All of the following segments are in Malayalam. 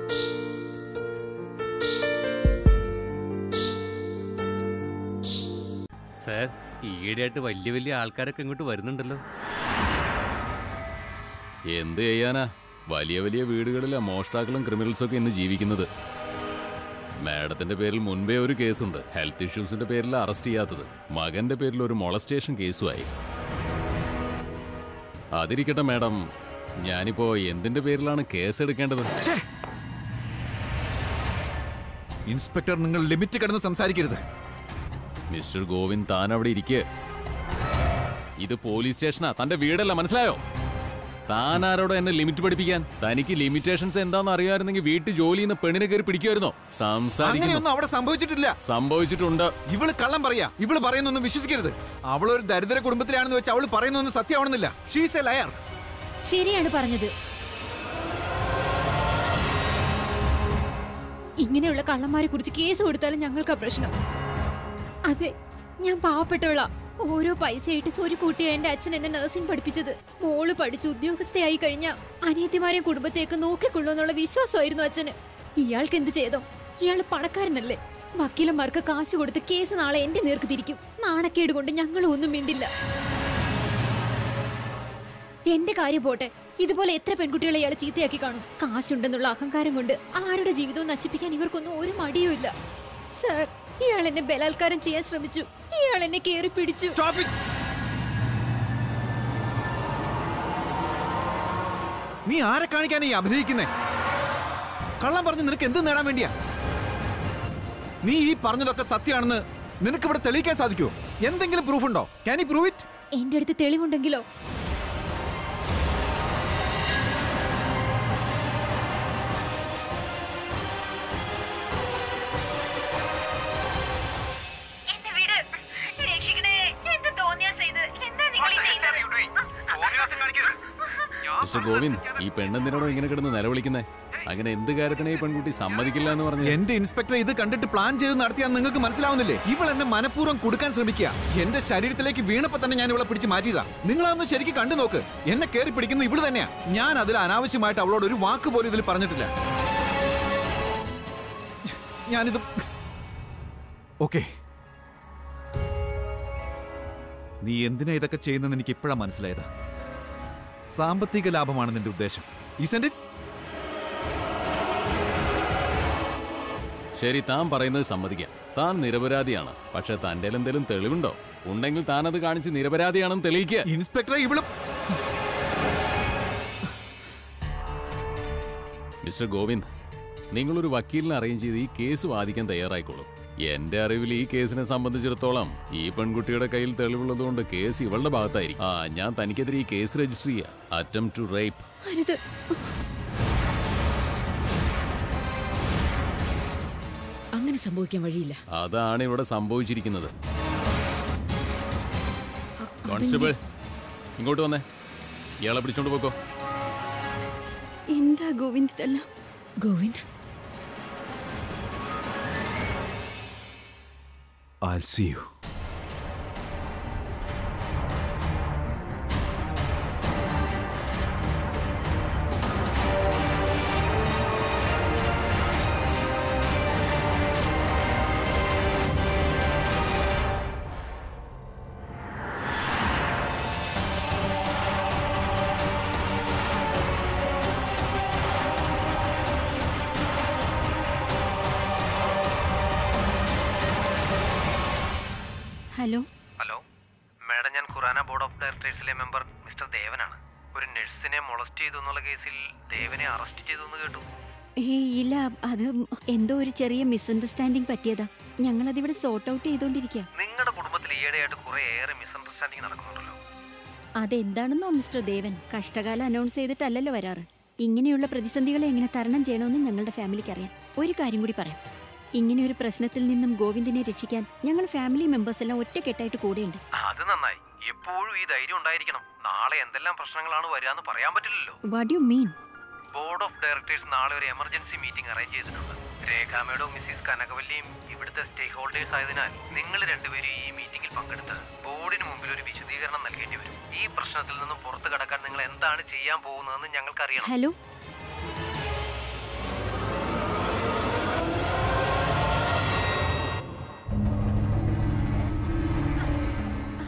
സാർ ഈയിടെയായിട്ട് വലിയ വലിയ ആൾക്കാരൊക്കെ ഇങ്ങോട്ട് വരുന്നുണ്ടല്ലോ എന്ത് ചെയ്യാനാ വലിയ വലിയ വീടുകളിലെ മോഷ്ടാക്കളും ക്രിമിനൽസും ഒക്കെ ഇന്ന് ജീവിക്കുന്നത് മാഡത്തിന്റെ പേരിൽ മുൻപേ ഒരു കേസുണ്ട് ഹെൽത്ത് ഇഷ്യൂസിന്റെ പേരിൽ അറസ്റ്റ് ചെയ്യാത്തത് മകന്റെ പേരിൽ ഒരു മൊളസ്റ്റേഷൻ കേസുമായി അതിരിക്കട്ടെ മാഡം ഞാനിപ്പോ എന്തിന്റെ പേരിലാണ് കേസ് എടുക്കേണ്ടത് ഇൻസ്പെക്ടർ നിങ്ങൾ ലിമിറ്റ് കടന്ന് സംസാരിക്കരുത് മിസ്റ്റർ ഗോവിന്ദ് താൻ അവിടെ ഇരിക്കെ ഇത് പോലീസ് സ്റ്റേഷനാ തന്റെ വീടല്ല മനസ്സിലായോ താൻ ആരോടോ എന്നെ ലിമിറ്റ് പഠിപ്പിക്കാൻ തനിക്ക് ലിമിറ്റേഷൻസ് എന്താണെന്ന് അറിയാമായിരുന്നെങ്കിൽ വീട്ടിൽ ജോലി ചെയ്യുന്ന പെണ്ണിനെ കയറി പിടിക്കുമായിരുന്നോ സംസാരിക്കുന്നു അങ്ങനെയൊന്നും അവിടെ സംഭവിച്ചിട്ടില്ല സംഭവിച്ചിട്ടുണ്ട് ഇവള് കള്ളം പറയാ ഇവള് പറയുന്നൊന്നും വിശ്വസിക്കരുത് അവളൊരു ദരിദ്ര കുടുംബത്തിലാണെന്ന് വെച്ച് അവള് പറയുന്നൊന്നും സത്യമാവണമെന്നില്ല ഷീസ് എ ലയർ ശരിയാണ് പറഞ്ഞത് ഇങ്ങനെയുള്ള കള്ളന്മാരെ കുറിച്ച് കേസ് കൊടുത്താലും ഞങ്ങൾക്കാ പ്രശ്നം അതെ ഞാൻ പാവപ്പെട്ടവളാ ഓരോ പൈസയായിട്ട് ഒരു കൂട്ടിയ എന്റെ അച്ഛൻ എന്നെ നഴ്സിംഗ് പഠിപ്പിച്ചത് മോള് പഠിച്ച് ഉദ്യോഗസ്ഥയായി കഴിഞ്ഞ അനിയത്തിമാരെയും കുടുംബത്തേക്ക് നോക്കിക്കൊള്ളൂ എന്നുള്ള വിശ്വാസമായിരുന്നു അച്ഛന് ഇയാൾക്ക് എന്ത് ചെയ്തോ ഇയാൾ പണക്കാരനല്ലേ വക്കീലന്മാർക്ക് കാശ് കൊടുത്ത് കേസ് നാളെ എന്റെ നേർക്ക് തിരിക്കും നാണക്കേട് കൊണ്ട് ഞങ്ങളും ഒന്നും മിണ്ടില്ല എന്റെ കാര്യം പോട്ടെ ഇതുപോലെ എത്ര പെൺകുട്ടികളെ ഇയാൾ ചീത്തയാക്കി കാണും കാശുണ്ടെന്നുള്ള അഹങ്കാരം കൊണ്ട് ആരുടെ ജീവിതവും നശിപ്പിക്കാൻ ഇവർക്കൊന്നും ഒരു മടിയും ഇല്ല സർ ഇയാൾ എന്നെ ബലാത്കാരം ചെയ്യാൻ ശ്രമിച്ചു ഇയാൾ എന്നെ കേറി പിടിച്ചു നീ ആരെ കാണിക്കാനാ ഈ അഭിനയിക്കുന്നേ കള്ളം പറഞ്ഞ് നിനക്ക് എന്ത് നേടാൻ വേണ്ടിയാ നീ ഈ പറഞ്ഞതൊക്കെ സത്യമാണെന്ന് നിനക്ക് ഇവിടെ തെളിയിക്കാൻ സാധിക്കുമോ എന്തെങ്കിലും പ്രൂഫ് ഉണ്ടോ ക്യാൻ യു പ്രൂവ് ഇറ്റ് എന്റെ അടുത്ത് തെളിവുണ്ടെങ്കിലോ എന്റെ വീട് രക്ഷിക്കണേ എന്ത് തോന്നിയാ ചെയ്ത് എന്താ നിങ്ങൾ ഈ ചെയ്യുന്നത് മിസ്റ്റർ ഗോവിന്ദ് ഈ പെണ്ണെന്തിനോടോ ഇങ്ങനെ കിടന്ന് നിലവിളിക്കുന്നേ അങ്ങനെ എന്ത് കാര്യത്തിനെ ഈ പെൺകുട്ടി സമ്മതിക്കില്ല എന്ന് പറഞ്ഞു എന്റെ ഇൻസ്പെക്ടർ ഇത് കണ്ടിട്ട് പ്ലാൻ ചെയ്ത് നടത്തിയാൽ നിങ്ങൾക്ക് മനസ്സിലാവുന്നില്ലേ ഇവൾ എന്നെ മനഃപൂർവ്വം കൊടുക്കാൻ ശ്രമിക്കുക എന്റെ ശരീരത്തിലേക്ക് വീണപ്പോ തന്നെ ഞാൻ ഇവളെ പിടിച്ച് മാറ്റിയതാ നിങ്ങൾ അതൊന്ന് ശരിക്കും കണ്ടു നോക്ക് എന്നെ കയറി പിടിക്കുന്ന ഇവള് തന്നെയാ ഞാൻ അതിൽ അനാവശ്യമായിട്ട് അവളോട് ഒരു വാക്ക് പോലും ഇതിൽ പറഞ്ഞിട്ടില്ല ഞാനിത് ഓക്കെ നീ എന്തിനാ ഇതൊക്കെ ചെയ്യുന്നതെന്ന് എനിക്ക് ഇപ്പോഴാണ് മനസ്സിലായത് സാമ്പത്തിക ലാഭമാണ് നിന്റെ ഉദ്ദേശം Isn't it? ശരി താൻ പറയുന്നത് സമ്മതിക്കാം താൻ നിരപരാധിയാണ് പക്ഷെ തന്റെ എന്തെങ്കിലും തെളിവുണ്ടോ ഉണ്ടെങ്കിൽ താൻ അത് കാണിച്ച് നിരപരാധിയാണെന്ന് തെളിയിക്കുക ഇൻസ്പെക്ടറെ ഇവള് മിസ്റ്റർ ഗോവിന്ദ് നിങ്ങളൊരു വക്കീലിനെ അറേഞ്ച് ചെയ്ത് ഈ കേസ് വാദിക്കാൻ തയ്യാറായിക്കോളും എന്റെ അറിവിൽ ഈ കേസിനെ സംബന്ധിച്ചിടത്തോളം ഈ പെൺകുട്ടിയുടെ കയ്യിൽ തെളിവുള്ളതുകൊണ്ട് കേസ് ഇവളുടെ ഭാഗത്തായിരിക്കും ആ ഞാൻ തനിക്കെതിരെ ഈ കേസ് രജിസ്റ്റർ ചെയ്യാം അറ്റം ടു റേപ്പ് അരുത് അങ്ങനെ സംഭവിക്കാൻ വഴിയില്ല അതാണ് ഇവിടെ സംഭവിച്ചിരിക്കുന്നത് കോൺസ്റ്റബിൾ ഇങ്ങോട്ട് വന്നേ ഇയാളെ പിടിച്ചോണ്ട് പോക്കോ എന്താ ഗോവിന്ദ് ഇതെല്ലാം Govind I'll see you. Hello hello madam ഞാൻ ഖുറാന ബോർഡ് ഓഫ് ഡയറക്ടേഴ്സിലെ മെമ്പർ മിസ്റ്റർ ദേവനാണ് ഒരു നഴ്സിനെ മൊളസ്റ്റ് ചെയ്തു എന്നുള്ള കേസിൽ ദേവനെ അറസ്റ്റ് ചെയ്തു എന്ന് കേട്ടു ഏയ് ഇല്ല അത് എന്തോ ഒരു ചെറിയ മിസ്അണ്ടർസ്റ്റാൻഡിങ് പറ്റിയതാ ഞങ്ങളതിവിടെ സോർട്ട് ഔട്ട് ചെയ്തോണ്ടിരിക്കുക നിങ്ങളുടെ കുടുംബത്തിൽ ഈയിടെയായിട്ട് കുറെ ഏറെ മിസ്അണ്ടർസ്റ്റാൻഡിങ് നടക്കുന്നുണ്ടല്ലോ അതെന്താണെന്നോ മിസ്റ്റർ ദേവൻ കഷ്ടകാലം അനൗൺസ് ചെയ്തിട്ടല്ലല്ലോ വരാറ് ഇങ്ങനെയുള്ള പ്രതിസന്ധികളെ എങ്ങനെ തരണം ചെയ്യണമെന്ന് ഞങ്ങളുടെ ഫാമിലിക്ക് അറിയാം ഒരു കാര്യം കൂടി പറയാം ഇങ്ങനെയൊരു പ്രശ്നത്തിൽ നിന്നും ഗോവിന്ദിനെ രക്ഷിക്കാൻ ഞങ്ങൾ ഫാമിലി മെമ്പേഴ്സ് എല്ലാം ഒറ്റക്കെട്ടായിട്ട് കൂടെയുണ്ട് അത് നന്നായി എപ്പോഴും ഈ ധൈര്യം ഉണ്ടായിരിക്കണം നാളെ എന്തെല്ലാം പ്രശ്നങ്ങളാണ് വരികയെന്ന് പറയാൻ പറ്റില്ലല്ലോ what you mean board of directors നാളെ ഒരു എമർജൻസി മീറ്റിംഗ് അറേഞ്ച് ചെയ്തിട്ടുണ്ട് രേഖാമേഡവും മിസ്സിസ് കനകവല്ലിയും ഇവിടുത്തെ സ്റ്റേക്ക് ഹോൾഡേഴ്സ് ആയതിനാൽ നിങ്ങൾ രണ്ടുപേരും ഈ മീറ്റിംഗിൽ പങ്കെടുത്ത് ബോർഡിന് മുമ്പിൽ ഒരു വിശദീകരണം നൽകേണ്ടി വരും ഈ പ്രശ്നത്തിൽ നിന്നും പുറത്തു കടക്കാൻ നിങ്ങൾ എന്താണ് ചെയ്യാൻ പോകുന്നതെന്ന് ഞങ്ങൾക്ക് അറിയണം ഹലോ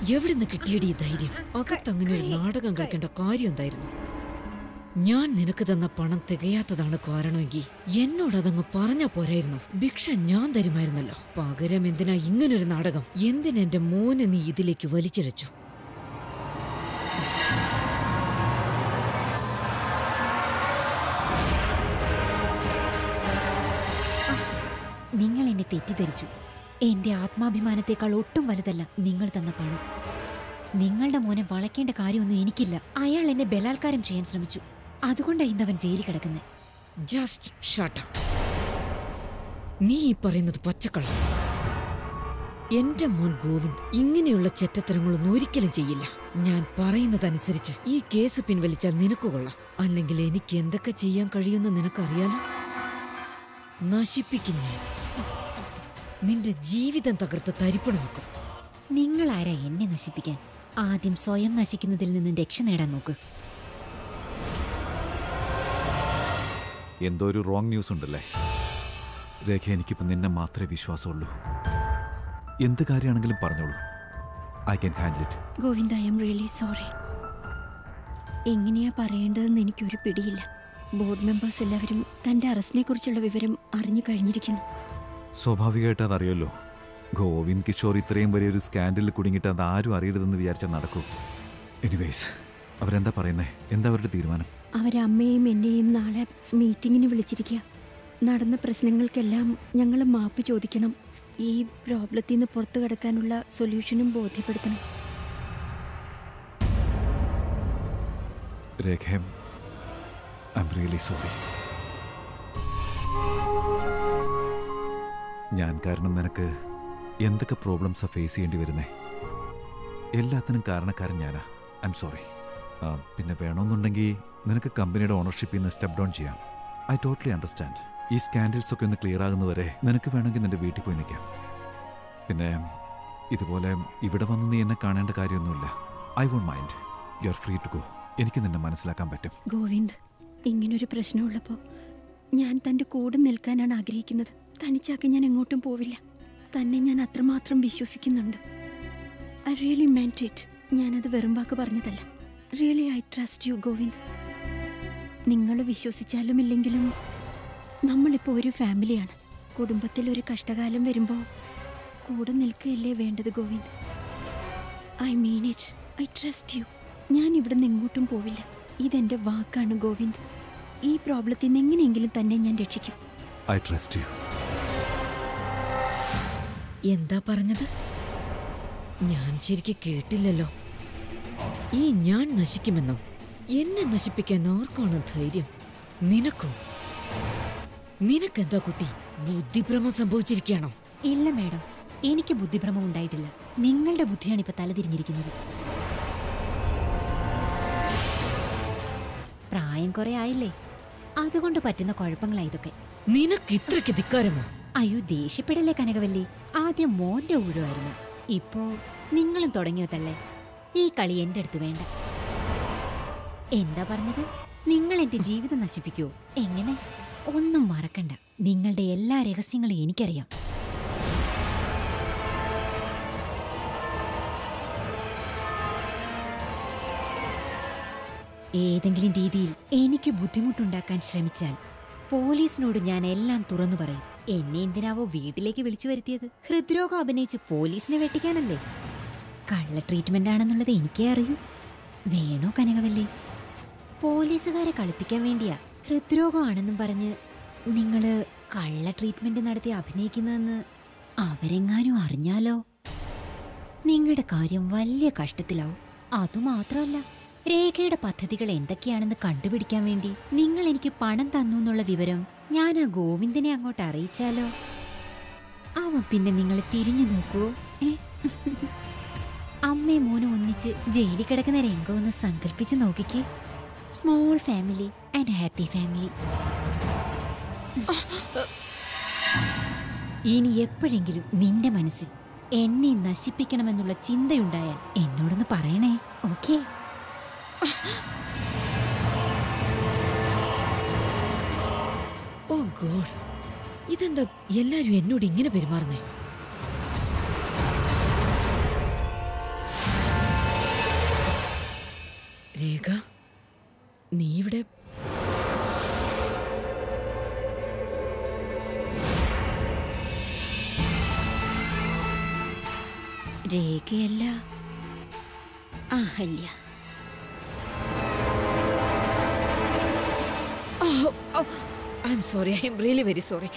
എവിടുന്ന് കിട്ടിയടി ഈ ധൈര്യം അകത്തങ്ങനെ ഒരു നാടകം കളിക്കേണ്ട കാര്യം എന്തായിരുന്നു ഞാൻ നിനക്ക് തന്ന പണം തികയാത്തതാണ് കാരണമെങ്കിൽ എന്നോട് അതങ്ങ് പറഞ്ഞാ പോരായിരുന്നു ഭിക്ഷ ഞാൻ തരുമായിരുന്നല്ലോ പകരം എന്തിനാ ഇങ്ങനൊരു നാടകം എന്തിനെന്റെ മോനെ നീ ഇതിലേക്ക് വലിച്ചിഴച്ചു നിങ്ങൾ എന്നെ തെറ്റിദ്ധരിച്ചു എന്റെ ആത്മാഭിമാനത്തെക്കാൾ ഒട്ടും വലുതല്ല നിങ്ങൾ തന്ന പണം നിങ്ങളുടെ മോനെ വളയ്ക്കേണ്ട കാര്യമൊന്നും എനിക്കില്ല അയാൾ എന്നെ ബലാത്കാരം ചെയ്യാൻ ശ്രമിച്ചു അതുകൊണ്ടാണ് ഇന്നവൻ ജയിലിൽ കിടക്കുന്നത് ജസ്റ്റ് ഷട്ട് നീ ഈ പറയുന്നത് പച്ചക്കള്ളം എന്റെ മോൻ ഗോവിന്ദ് ഇങ്ങനെയുള്ള ചെറ്റത്തരങ്ങളൊന്നും ഒരിക്കലും ചെയ്യില്ല ഞാൻ പറയുന്നതനുസരിച്ച് ഈ കേസ് പിൻവലിച്ചാൽ നിനക്ക് കൊള്ളാം അല്ലെങ്കിൽ എനിക്ക് എന്തൊക്കെ ചെയ്യാൻ കഴിയുമെന്ന് നിനക്കറിയാലോ നശിപ്പിക്കും ഞാൻ നിന്റെ ജീവിതം തകർത്ത് തരിപ്പണമാക്കും നിങ്ങൾ ആരാ എന്നെ നശിപ്പിക്കാൻ ആദ്യം സ്വയം നശിക്കുന്നതിൽ നിന്ന് രക്ഷ നേടാൻ നോക്ക് എന്തോ ഒരു റോങ് ന്യൂസ് ഉണ്ടല്ലേ രേഖ എനിക്കിപ്പോൾ നിന്നെ മാത്രമേ വിശ്വാസമുള്ളൂ എന്ത് കാര്യമാണെങ്കിലും പറഞ്ഞോളൂ I can handle it Govind I'm really sorry എങ്ങനെയാ പറയേണ്ടതെന്ന് എനിക്കൊരു പിടിയില്ല ബോർഡ് മെമ്പേഴ്സ് എല്ലാവരും തന്റെ അറസ്റ്റിനെ കുറിച്ചുള്ള വിവരം അറിഞ്ഞു കഴിഞ്ഞിരിക്കുന്നു സ്വാഭാവികമായിട്ട് അതറിയല്ലോ ഗോവിന്ദ് കിഷോർ ഇത്രയും വലിയൊരു സ്കാൻഡലിൽ കുടുങ്ങിയിട്ട് അത് ആരും അറിയരുതെന്ന് വിചാരിച്ചാൽ നടക്കൂ എനിവേസ് അവരെന്താ പറയുന്നേ എന്താ അവരുടെ തീരുമാനം അവരമ്മയും എന്നെയും നാളെ മീറ്റിങ്ങിന് വിളിച്ചിരിക്കുക നടന്ന പ്രശ്നങ്ങൾക്കെല്ലാം ഞങ്ങൾ മാപ്പ് ചോദിക്കണം ഈ പ്രോബ്ലത്തിൽ നിന്ന് പുറത്തു കടക്കാനുള്ള സൊല്യൂഷനും ബോധ്യപ്പെടുത്തണം Rekha I'm really sorry ഞാൻ കാരണം നിനക്ക് എന്തൊക്കെ പ്രോബ്ലംസാ ഫേസ് ചെയ്യേണ്ടി വരുന്നേ എല്ലാത്തിനും കാരണക്കാരൻ ഞാനാ ഐ എം സോറി പിന്നെ വേണമെന്നുണ്ടെങ്കിൽ നിനക്ക് കമ്പനിയുടെ ഓണർഷിപ്പിൽ നിന്ന് സ്റ്റെപ്പ് ഡൗൺ ചെയ്യാം ഐ ടോട്ടലി അണ്ടർസ്റ്റാൻഡ് ഈ സ്കാൻഡൽസ് ഒക്കെ ഒന്ന് ക്ലിയർ ആകുന്നവരെ നിനക്ക് വേണമെങ്കിൽ നിന്റെ വീട്ടിൽ പോയി നിൽക്കാം പിന്നെ ഇതുപോലെ ഇവിടെ വന്ന് നീ എന്നെ കാണേണ്ട കാര്യമൊന്നുമില്ല I won't mind you are free to go എനിക്ക് നിന്നെ മനസ്സിലാക്കാൻ പറ്റും ഗോവിന്ദ് ഇങ്ങനൊരു പ്രശ്നമുള്ളപ്പോൾ ഞാൻ തൻ്റെ കൂടെ നിൽക്കാനാണ് ആഗ്രഹിക്കുന്നത് തനിച്ചാക്കി ഞാൻ എങ്ങോട്ടും പോവില്ല തന്നെ ഞാൻ അത്രമാത്രം വിശ്വസിക്കുന്നുണ്ട് ഐ റിയലി മെൻറ്റ് ഇറ്റ് ഞാനത് വെറും വാക്ക് പറഞ്ഞതല്ല really I trust you Govind നിങ്ങൾ വിശ്വസിച്ചാലും ഇല്ലെങ്കിലും നമ്മളിപ്പോൾ ഒരു ഫാമിലിയാണ് കുടുംബത്തിൽ ഒരു കഷ്ടകാലം വരുമ്പോൾ കൂടെ നിൽക്കുകയല്ലേ വേണ്ടത് Govind I mean it I trust you ഞാൻ ഇവിടെ നിന്ന് എങ്ങോട്ടും പോവില്ല ഇതെന്റെ വാക്കാണ് ഗോവിന്ദ് ഈ പ്രോബ്ലത്തിൽ നിന്ന് എങ്ങനെയെങ്കിലും തന്നെ ഞാൻ രക്ഷിക്കും ഐ ട്രസ്റ്റ് യു എന്താ പറഞ്ഞത് ഞാൻ ശരിക്ക് കേട്ടില്ലല്ലോ ഈ ഞാൻ നശിക്കുമെന്നോ എന്നെ നശിപ്പിക്കാൻ ആർക്കാണ് ധൈര്യം നിനക്കോ നിനക്കെന്താ കുട്ടി ബുദ്ധിഭ്രമം സംഭവിച്ചിരിക്കുകയാണോ ഇല്ല മേഡം എനിക്ക് ബുദ്ധിഭ്രമം ഉണ്ടായിട്ടില്ല നിങ്ങളുടെ ബുദ്ധിയാണ് ഇപ്പൊ തലതിരിഞ്ഞിരിക്കുന്നത് പ്രായം കുറെ ആയില്ലേ അതുകൊണ്ട് പറ്റുന്ന കുഴപ്പങ്ങളാ ഇതൊക്കെ നിനക്ക് ഇത്രയ്ക്ക് ധിക്കാരമോ അയ്യോ ദേഷ്യപ്പെടല്ലേ കനകവല്ലി ആദ്യം മോന്റെ ഊഴമായിരുന്നു ഇപ്പോ നിങ്ങളും തുടങ്ങിയോ തള്ളേ ഈ കളി എന്റെ അടുത്ത് വേണ്ട എന്താ പറഞ്ഞത് നിങ്ങൾ എന്റെ ജീവിതം നശിപ്പിക്കൂ എങ്ങനെ ഒന്നും മറക്കണ്ട നിങ്ങളുടെ എല്ലാ രഹസ്യങ്ങളും എനിക്കറിയാം ഏതെങ്കിലും രീതിയിൽ എനിക്ക് ബുദ്ധിമുട്ടുണ്ടാക്കാൻ ശ്രമിച്ചാൽ പോലീസിനോട് ഞാൻ എല്ലാം തുറന്നു പറയും എന്നെ എന്തിനാവോ വീട്ടിലേക്ക് വിളിച്ചു വരുത്തിയത് ഹൃദ്രോഗം അഭിനയിച്ച് പോലീസിനെ വെട്ടിക്കാനല്ലേ കള്ള ട്രീറ്റ്മെന്റ് ആണെന്നുള്ളത് എനിക്കേ അറിയൂ വേണോ കനകവല്ലേ പോലീസുകാരെ കളിപ്പിക്കാൻ വേണ്ടിയാ ഹൃദ്രോഗമാണെന്നും പറഞ്ഞ് നിങ്ങള് കള്ള ട്രീറ്റ്മെന്റ് നടത്തി അഭിനയിക്കുന്നതെന്ന് അവരെങ്ങാനും അറിഞ്ഞാലോ നിങ്ങളുടെ കാര്യം വലിയ കഷ്ടത്തിലാവും അതുമാത്രമല്ല രേഖയുടെ പദ്ധതികൾ എന്തൊക്കെയാണെന്ന് കണ്ടുപിടിക്കാൻ വേണ്ടി നിങ്ങൾ എനിക്ക് പണം തന്നു എന്നുള്ള വിവരം ഞാൻ ആ ഗോവിന്ദനെ അങ്ങോട്ട് അറിയിച്ചാലോ അവൻ പിന്നെ നിങ്ങൾ തിരിഞ്ഞു നോക്കുവോ ഏ? അമ്മയും മോനും ഒന്നിച്ച് ജയിലിൽ കിടക്കുന്ന രംഗം ഒന്ന് സങ്കല്പിച്ച് നോക്കിക്കേ small family and happy family ഇനി എപ്പോഴെങ്കിലും നിന്റെ മനസ്സിൽ എന്നെ നശിപ്പിക്കണമെന്നുള്ള ചിന്തയുണ്ടായാൽ എന്നോടൊന്ന് പറയണേ ഓക്കേ ഓ ഗോഡ് ഇതെന്താ എല്ലാരും എന്നോട് ഇങ്ങനെ പെരുമാറുന്നേ രേഖ നീ ഇവിടെ രേഖയല്ല Ahalya I'm sorry I'm really very sorry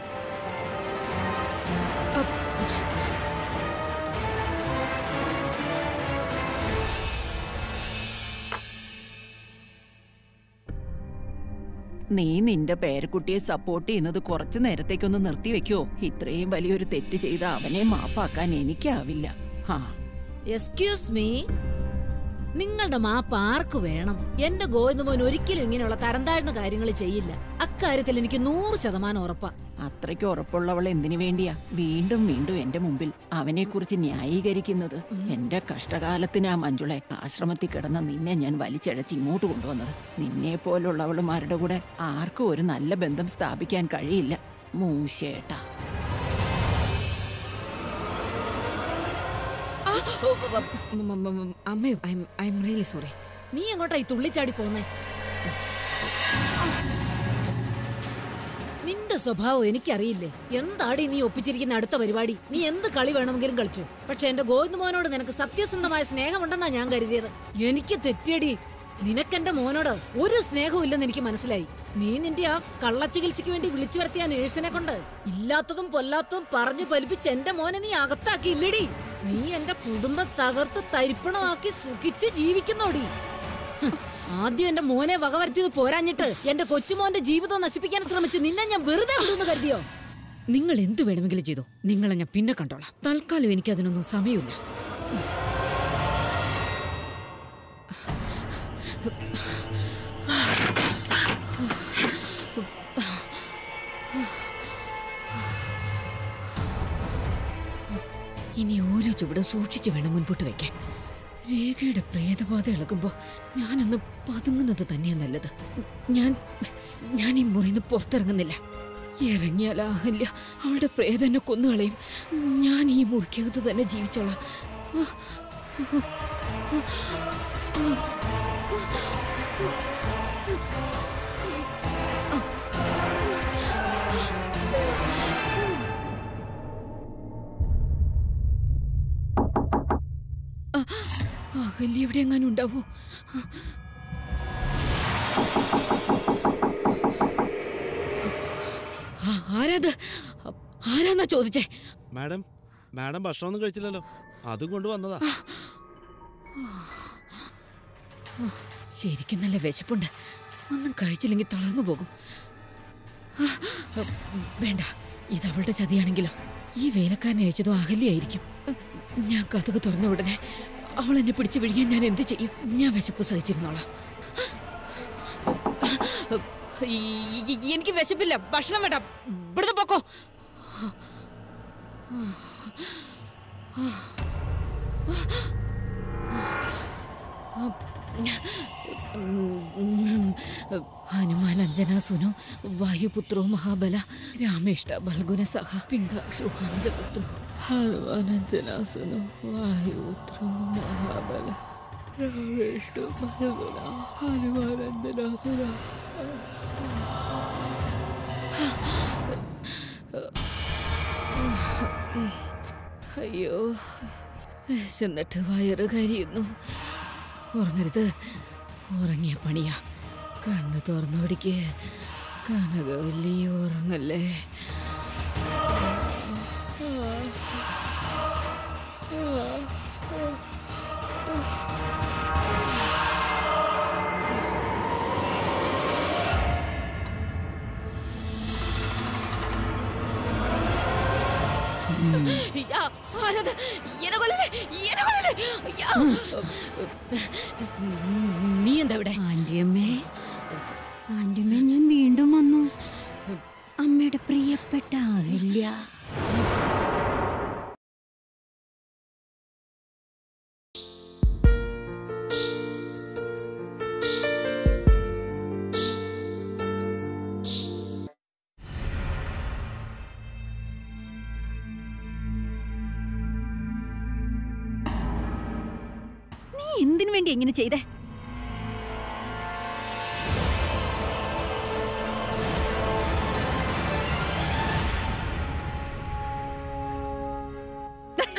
നീ നിന്റെ പേരക്കുട്ടിയെ സപ്പോർട്ട് ചെയ്യുന്നത് കുറച്ചു നേരത്തേക്കൊന്ന് നിർത്തി വെക്കോ ഇത്രയും വലിയൊരു തെറ്റ് ചെയ്ത അവനെ മാപ്പാക്കാൻ എനിക്കാവില്ല ആ എക്സ്ക്യൂസ് മീ നിങ്ങളുടെ മാപ്പ് ആർക്ക് വേണം എന്റെ ഗോവിന്ദമോൻ ഒരിക്കലും ഇങ്ങനെയുള്ള തരം താഴ്ന്ന കാര്യങ്ങൾ ചെയ്യില്ല അക്കാര്യത്തിൽ എനിക്ക് നൂറ് ശതമാനം ഉറപ്പാ അത്രയ്ക്ക് ഉറപ്പുള്ളവൾ എന്തിനു വേണ്ടിയാ വീണ്ടും വീണ്ടും എന്റെ മുമ്പിൽ അവനെ കുറിച്ച് ന്യായീകരിക്കുന്നത് എന്റെ കഷ്ടകാലത്തിനാ മഞ്ജുളെ ആശ്രമത്തിൽ കിടന്ന നിന്നെ ഞാൻ വലിച്ചഴച്ച് ഇങ്ങോട്ട് കൊണ്ടുവന്നത് നിന്നെ പോലുള്ളവളുമാരുടെ കൂടെ ആർക്കും ഒരു നല്ല ബന്ധം സ്ഥാപിക്കാൻ കഴിയില്ല മൂശേട്ടാ അമ്മേ ഐ എം റിയലി സോറി നീ എങ്ങോട്ടാ ഈ തുള്ളിച്ചാടി പോന്നേ നിന്റെ സ്വഭാവം എനിക്കറിയില്ലേ എന്താടി നീ ഒപ്പിച്ചിരിക്കുന്ന അടുത്ത പരിപാടി നീ എന്ത് കളി വേണമെങ്കിലും കളിച്ചു പക്ഷെ എന്റെ ഗോവിന്ദ് മോനോട് നിനക്ക് സത്യസന്ധമായ സ്നേഹമുണ്ടെന്നാ ഞാൻ കരുതിയത് എനിക്ക് തെറ്റിയടി നിനക്കെന്റെ മോനോട് ഒരു സ്നേഹവും ഇല്ലെന്ന് എനിക്ക് മനസ്സിലായി നീ നിന്റെ ആ കള്ളച്ചികിത്സയ്ക്ക് വേണ്ടി വിളിച്ചു വരുത്തിയ ആ നേഴ്സിനെ കൊണ്ട് ഇല്ലാത്തതും പൊല്ലാത്തതും പറഞ്ഞു ഫലിപ്പിച്ച് എന്റെ മോനെ നീ അകത്താക്കിയില്ലടി നീ എന്റെ കുടുംബം തകർത്ത് തരിപ്പണമാക്കി സുഖിച്ച് ജീവിക്കുന്നോടി ഹ്, ആദ്യം എന്റെ മോനെ വകവരുത്തിയത് പോരാഞ്ഞിട്ട് എന്റെ കൊച്ചുമോന്റെ ജീവിതം നശിപ്പിക്കാൻ ശ്രമിച്ച് നിന്നെ ഞാൻ വെറുതെ വിടുന്നു കരുതിയോ നിങ്ങൾ എന്ത് വേണമെങ്കിലും ചെയ്തോ നിങ്ങളെ ഞാൻ പിന്നെ കണ്ടോളാം തൽക്കാലം എനിക്ക് അതിനൊന്നും സമയമില്ല ഇനി ഓരോ ചുവടും സൂക്ഷിച്ചു വേണം മുൻപോട്ട് വെക്കാൻ രേഖയുടെ പ്രേതബാധ ഇളകുമ്പോ ഞാനൊന്ന് പതുങ്ങുന്നത് തന്നെയാ നല്ലത് ഞാൻ ഞാൻ ഈ മുറിന്ന് പുറത്തിറങ്ങുന്നില്ല ഇറങ്ങിയാൽ ആഹില്ല അവളുടെ പ്രേതം എന്നെ കൊന്നുകളയും ഞാൻ ഈ മുറിക്കകത്ത് തന്നെ ജീവിച്ചോളാം അകല്യ എവിടെ എങ്ങാനും ഉണ്ടാവോ ആ, ആരാത് ആരാന്നാ ചോദിച്ചേ മാഡം മാഡം ഭക്ഷണമൊന്നും കഴിച്ചില്ലല്ലോ അതും കൊണ്ട് വന്നതാ ശരിക്കും നല്ല വിശപ്പുണ്ട് ഒന്നും കഴിച്ചില്ലെങ്കിൽ തളർന്നു പോകും ആ, വേണ്ട ഇത് അവളുടെ ചതിയാണെങ്കിലോ ഈ വേലക്കാരനെ അയച്ചതും അകലിയായിരിക്കും ഞാൻ കഥക് തുറന്ന ഉടനെ അവൾ എന്നെ പിടിച്ചു വിഴിയാൻ ഞാൻ എന്ത് ചെയ്യും ഞാൻ വിശപ്പ് സഹിച്ചിരുന്നോളാം ഈ- ഈ- എനിക്ക് വിശപ്പില്ല ഭക്ഷണം വേണ്ട ഇവിടുന്ന് പോക്കോ ഹനുമാൻ അഞ്ജനാസുനോ വായുപുത്രോ മഹാബല രാമേഷ്ട ബൽഗുന സഹ പിങ്കാക്ഷു ഹനുമപുത്രോ ഹനുമാൻ അഞ്ജനാസുനോ വായുപുത്രോ മഹാബല രാമേഷ്ട ബൽഗുന ഹനുമാൻ അഞ്ജനാസുന അയ്യോ വിശന്നിട്ട് വയറ് കരിയുന്നു ഉറങ്ങരുത് ഉറങ്ങിയ പണിയാ കണ്ണ് തുറന്നു പിടിക്ക് കനകവല്ലി ഉറങ്ങല്ലേ യാ, ആരത്? എന്നെ കൊല്ലല്ലേ? എന്നെ കൊല്ലല്ലേ? യാ. നീ എന്താ ഇവിടെ ആന്റിയമ്മേ ആന്റിയമ്മേ ഞാൻ വീണ്ടും വന്നു അമ്മയുടെ പ്രിയപ്പെട്ട അഹല്യ നീ എന്തിനു വേണ്ടി എങ്ങനെ ചെയ്തേ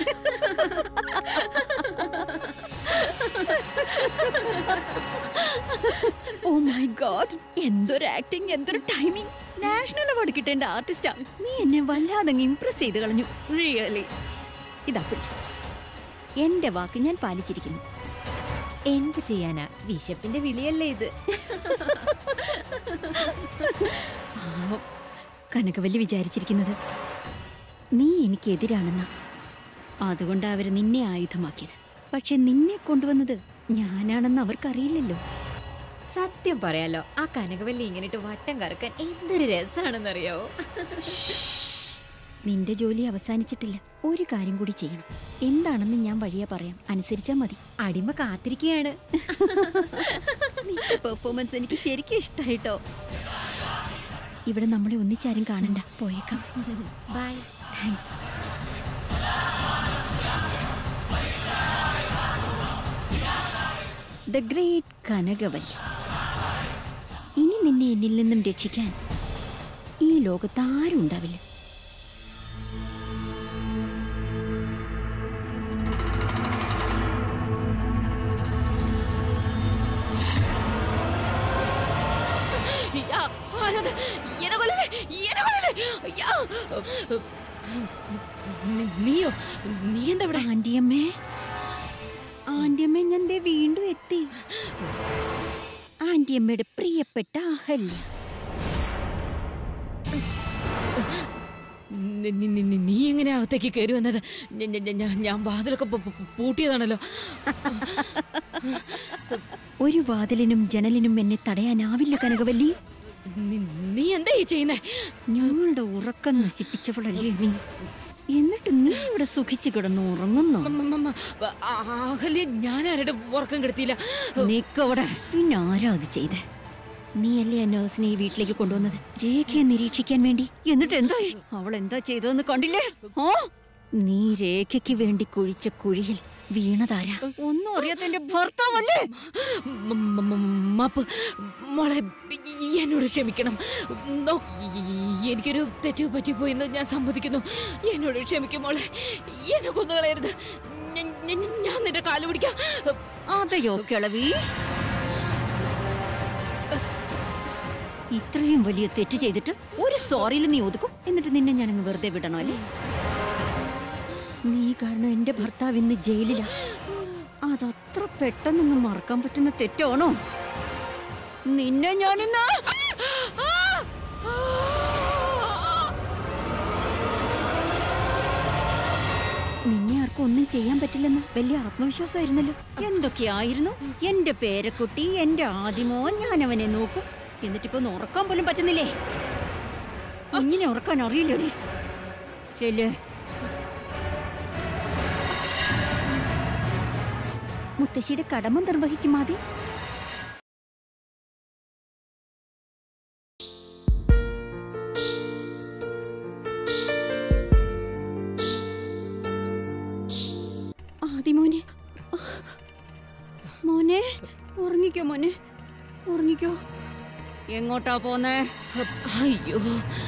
ഓ മൈ ഗോഡ് എന്തൊരു ആക്ടിങ് എന്തൊരു ടൈമിംഗ് നാഷണൽ അവാർഡ് കിട്ടേണ്ട ആർട്ടിസ്റ്റാ നീ എന്നെ വല്ലാതെ ഇംപ്രസ് ചെയ്ത് കളഞ്ഞു റിയലി ഇതാ പിടിച്ചു എന്റെ വാക്ക് ഞാൻ പാലിച്ചിരിക്കുന്നു എന്ത് ചെയ്യാനാ വിശപ്പിന്റെ വിളിയല്ലേ ഇത് പാവം. കനകവല്ലി വിചാരിച്ചിരിക്കുന്നത് നീ എനിക്കെതിരാണെന്ന അതുകൊണ്ടാ അവര് നിന്നെ ആയുധമാക്കിയത് പക്ഷെ നിന്നെ കൊണ്ടുവന്നത് ഞാനാണെന്ന് അവർക്കറിയില്ലല്ലോ സത്യം പറയാലോ ആ കനകവല്ലി ഇങ്ങനെട്ട് വട്ടം കറക്കാൻ എന്തൊരു രസാണെന്നറിയാവോ നിന്റെ ജോലി അവസാനിച്ചിട്ടില്ല ഒരു കാര്യം കൂടി ചെയ്യണം എന്താണെന്ന് ഞാൻ വഴിയാ പറയാം അനുസരിച്ചാ മതി അടിമ കാത്തിരിക്കുകയാണ് നിന്റെ പെർഫോമൻസ് എനിക്ക് ശരിക്കും ഇഷ്ടായിട്ടോ ഇവിടെ നമ്മളെ ഒന്നിച്ചാരും കാണണ്ട പോയേക്കാം bye thanks the great Kanakavalli ഇനി നിന്നെ എന്നിൽ നിന്നും രക്ഷിക്കാൻ ഈ ലോകത്ത് ആരും ഉണ്ടാവില്ല യാ, ആരത്? എന്നെ കൊല്ലല്ലേ? എന്നെ കൊല്ലല്ലേ? യാ. നി- നീയോ നീ എന്താ ഇവിടെ ആന്റിയമ്മേ ആന്റിയമ്മേ ഞാൻ ദേ വീണ്ടും എത്തി ആന്റിയമ്മയുടെ പ്രിയപ്പെട്ട അഹല്യ നി- നി- നി- നി- നീ എങ്ങനെ അകത്തേക്ക് കയറി വന്നത് ഞ- ഞ- ഞ- ഞാൻ- ഞാൻ വാതിലൊക്കെ പു- പു- പൂട്ടിയതാണല്ലോ ഒരു വാതിലിനും ജനലിനും എന്നെ തടയാനാവില്ല കനകവല്ലി നി- നീ എന്താ ഈ ചെയ്യുന്നേ ഞങ്ങളുടെ ഉറക്കം നശിപ്പിച്ചവളല്ലേ നീ എന്നിട്ട് നീ ഇവിടെ സുഖിച്ചു കിടന്ന് ഉറങ്ങുന്നു അഹല്യ ഞാൻ ആരുടെ ഉറക്കം കെടുത്തിയില്ല നീക്കവിടെ പിന്നെ ആരാ അത് ചെയ്തേ നീയല്ലേ ആ നേഴ്സിനെ ഈ വീട്ടിലേക്ക് കൊണ്ടുവന്നത് രേഖയെ നിരീക്ഷിക്കാൻ വേണ്ടി എന്നിട്ട് എന്തായി അവൾ എന്താ ചെയ്തതെന്ന് കണ്ടില്ലേ ഓ നീ രേഖയ്ക്ക് വേണ്ടി കുഴിച്ച കുഴിയിൽ വീണതാരാ ഒന്നും അറിയാത്ത എന്റെ ഭർത്താവല്ലേ മ- മ- മ- മാപ്പ് മോളെ ഈ എന്നോട് ക്ഷമിക്കണം നോ, ഈ- എനിക്കൊരു തെറ്റ് പറ്റിപ്പോയെന്ന് ഞാൻ സമ്മതിക്കുന്നു എന്നോട് ക്ഷമിക്കും മോളെ എന്നെ കൊന്നുകളയരുത് ഞ- ഞ- ഞാൻ നിന്റെ കാല് പിടിക്കാം അതെയോ കിളവി ഇത്രയും വലിയ തെറ്റ് ചെയ്തിട്ട് ഒരു സോറിയിൽ നീ ഒതുക്കും എന്നിട്ട് നിന്നെ ഞാൻ അങ്ങ് വെറുതെ വിടണോ അല്ലേ നീ കാരണം എന്റെ ഭർത്താവ് ഇന്ന് ജയിലിലാ അതത്ര പെട്ടെന്നൊന്നും മറക്കാൻ പറ്റുന്ന തെറ്റാണോ നിന്നെ ഞാനിന്ന് നിന്നെ ആർക്കും ഒന്നും ചെയ്യാൻ പറ്റില്ലെന്ന് വലിയ ആത്മവിശ്വാസമായിരുന്നല്ലോ എന്തൊക്കെയായിരുന്നു എന്റെ പേരക്കുട്ടി എന്റെ ആദിമോ ഞാൻ അവനെ നോക്കും എന്നിട്ടിപ്പോ ഒന്ന് ഉറക്കാൻ പോലും പറ്റുന്നില്ലേ ഇങ്ങനെ ഉറക്കാൻ അറിയില്ലടി ചെല്ലേ മുത്തശ്ശിയുടെ കടമ നിർവഹിക്കും ആദ്യം ആദിമോനെ മോനെ ഉറങ്ങിക്കോ മോനെ ഉറങ്ങിക്കോ എങ്ങോട്ടാ പോന്നേ അയ്യോ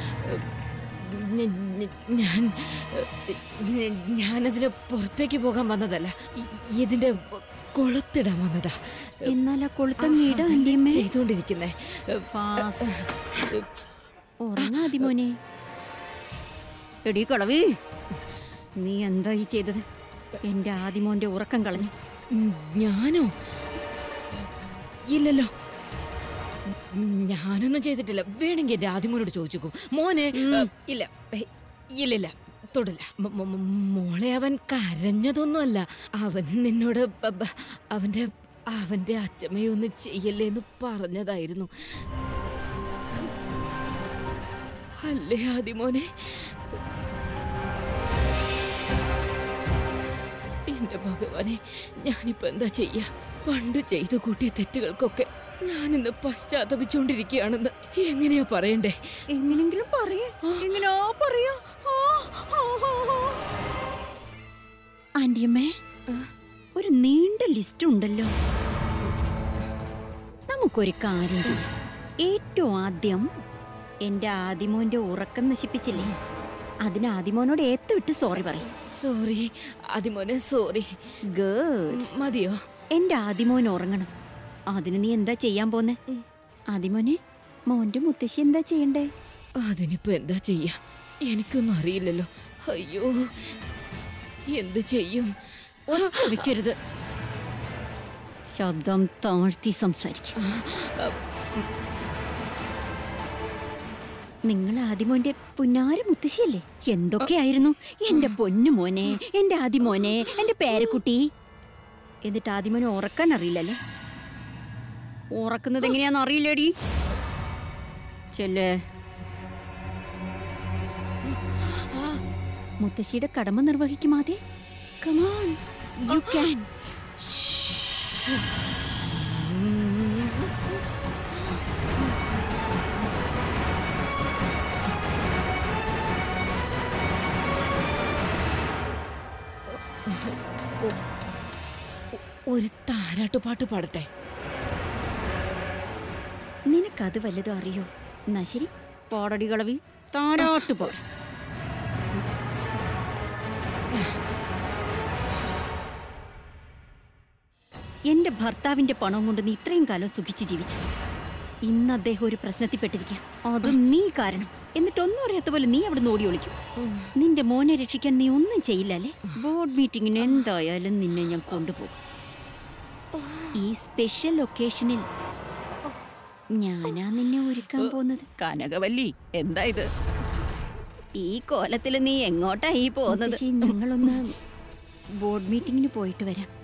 ഞ- ഞ- ഞാൻ ഞ- ഞാനതിന് പുറത്തേക്ക് പോകാൻ വന്നതല്ല ഇ- ഇതിന്റെ കൊളുത്തിടാൻ വന്നതാ എന്നാൽ ആ കൊളുത്തങ്ങ് ഇട അല്ലേമ്മേ ചെയ്തോണ്ടിരിക്കുന്നേ ഫാസ്റ്റ് ഉറങ്ങാ ആദിമോനെ എടീ കളവി നീ എന്താ ഈ ചെയ്തത് എന്റെ ആദിമോന്റെ ഉറക്കം കളഞ്ഞു ഞാനോ ഇല്ലല്ലോ ഞാനൊന്നും ചെയ്തിട്ടില്ല വേണമെങ്കിൽ എന്റെ ആദ്യമോനോട് ചോദിച്ചു മോനെ ഏ, ഇല്ല ഏ, ഇല്ലില്ല തൊടില്ല മ- മ- മ- മോളെ അവൻ കരഞ്ഞതൊന്നുമല്ല അവൻ നിന്നോട് ബ- ബ- അവന്റെ അവന്റെ അച്ഛമ്മയൊന്നും ചെയ്യല്ലേ എന്ന് പറഞ്ഞതായിരുന്നു അല്ലേ ആദിമോനെ എന്റെ ഭഗവാനെ ഞാനിപ്പോ എന്താ ചെയ്യാ പണ്ട് ചെയ്തു കൂട്ടിയ തെറ്റുകൾക്കൊക്കെ ഞാനിന്ന് പശ്ചാത്തപിച്ചുകൊണ്ടിരിക്കുകയാണെന്ന് എങ്ങനെയാ പറയണ്ടേ എങ്ങനെങ്കിലും പറയേ എങ്ങനെയാ പറയാ ആ, ആ, ആ, ആ. ആന്റിയമ്മേ ഒരു നീണ്ട ലിസ്റ്റ് ഉണ്ടല്ലോ നമുക്കൊരു കാര്യം ചെയ്യാം ഏറ്റവും ആദ്യം എന്റെ ആദിമോന്റെ ഉറക്കം നശിപ്പിച്ചില്ലേ അതിന് ആദിമോനോട് ഏത്ത് വിട്ട് സോറി പറയും സോറി അതിമോനെ സോറി ഗുഡ് മതിയോ എന്റെ ആദിമോൻ ഉറങ്ങണം അതിന് നീ എന്താ ചെയ്യാൻ പോന്നെ ആദിമോനെ മോന്റെ മുത്തശ്ശി എന്താ ചെയ്യണ്ടേ അതിനിപ്പോ എന്താ ചെയ്യാ എനിക്കൊന്നും അറിയില്ലല്ലോ അയ്യോ എന്ത് ചെയ്യും ഒച്ച വെക്കരുത് ശബ്ദം താഴ്ത്തി സംസാരിക്കും നിങ്ങൾ ആദിമോന്റെ പുന്നാര മുത്തശ്ശിയല്ലേ എന്തൊക്കെയായിരുന്നു എന്റെ പൊന്നു മോനെ എന്റെ ആദിമോനെ എന്റെ പേരക്കുട്ടി എന്നിട്ട് ആദിമോനെ ഉറക്കാൻ അറിയില്ലല്ലേ ഉറക്കുന്നത് എങ്ങനെയാന്ന് അറിയില്ലേടി ചെല്ലേ മുത്തശ്ശിയുടെ കടമ നിർവഹിക്കും ആദ്യ കമാൻ യു ക്യാൻ ഒരു താരാട്ടുപാട്ട് പാടട്ടെ നിനക്കത് വല്ലതും അറിയോ എന്നാ ശരി പാടടി കളവി താരാട്ട് പാട് എന്റെ ഭർത്താവിന്റെ പണം കൊണ്ട് നീ ഇത്രയും കാലം സുഖിച്ച് ജീവിച്ചു ഇന്ന് അദ്ദേഹം ഒരു പ്രശ്നത്തിൽപ്പെട്ടിരിക്കുക അത് നീ കാരണം എന്നിട്ടൊന്നും അറിയാത്ത പോലെ നീ അവിടെ ഓടി ഒളിക്കും നിന്റെ മോനെ രക്ഷിക്കാൻ നീ ഒന്നും ചെയ്യില്ല അല്ലേ ബോർഡ് മീറ്റിംഗിന് എന്തായാലും നിന്നെ ഞാൻ കൊണ്ടുപോകും ഈ സ്പെഷ്യൽ ഒക്കേഷനിൽ ഞാനാ നിന്നെ ഒരുക്കാൻ പോകുന്നത് കനകവല്ലി എന്താ ഇത് ഈ കോലത്തിൽ നീ എങ്ങോട്ടാ ഈ പോകുന്നത് ഞങ്ങളൊന്ന് ബോർഡ് മീറ്റിംഗിന് പോയിട്ട് വരാം